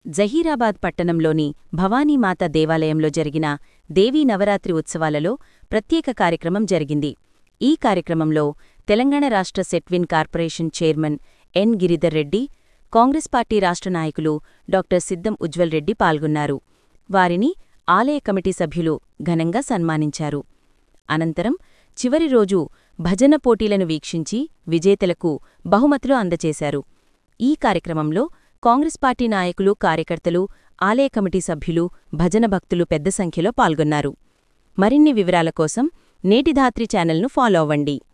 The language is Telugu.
జహీరాబాద్ పట్టణంలోని భవానీమాత దేవాలయంలో జరిగిన దేవీ నవరాత్రి ఉత్సవాలలో ప్రత్యేక కార్యక్రమం జరిగింది ఈ కార్యక్రమంలో తెలంగాణ రాష్ట్ర Setwin corporation chairman N Giridhar Reddy Congress party రాష్ట్ర నాయకులు డాక్టర్ సిద్దం ఉజ్వల్ రెడ్డి పాల్గొన్నారు వారిని ఆలయ కమిటీ సభ్యులు ఘనంగా సన్మానించారు అనంతరం చివరి రోజు భజన పోటీలను వీక్షించి విజేతలకు బహుమతులు అందజేశారు ఈ కార్యక్రమంలో కాంగ్రెస్ పార్టీ నాయకులు కార్యకర్తలు ఆలయ కమిటీ సభ్యులు భజన భక్తులు పెద్ద సంఖ్యలో పాల్గొన్నారు మరిన్ని వివరాల కోసం నేటిధాత్రి ఛానల్ను ఫాలో అవ్వండి